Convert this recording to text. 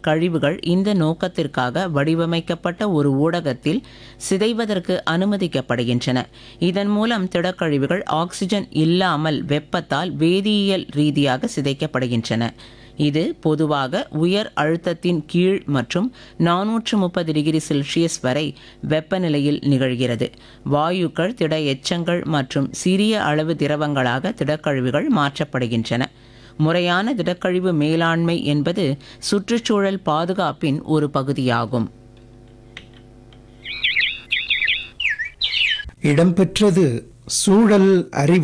கழிவுகள் இந்த நோக்கத்திற்காக வடிவமைக்கப்பட்ட ஒரு ஊடகத்தில் சிதைவதற்கு அனுமதிக்கப்படுகின்றன இதன் மூலம் திடக்கழிவுகள் ஆக்சிஜன் இல்லாமல் வெப்பத்தால் வேதியியல் ரீதியாக சிதைக்கப்படுகின்றன இது பொதுவாக உயர் அழுத்தத்தின் கீழ் மற்றும் நானூற்று முப்பது டிகிரி செல்சியஸ் வரை வெப்பநிலையில் நிகழ்கிறது வாயுக்கள் திட எச்சங்கள் மற்றும் சிறிய அளவு திரவங்களாக திடக்கழிவுகள் மாற்றப்படுகின்றன முறையான திடக்கழிவு மேலாண்மை என்பது சுற்றுச்சூழல் பாதுகாப்பின் ஒரு பகுதியாகும் இடம்பெற்றது சூழல் அறிவு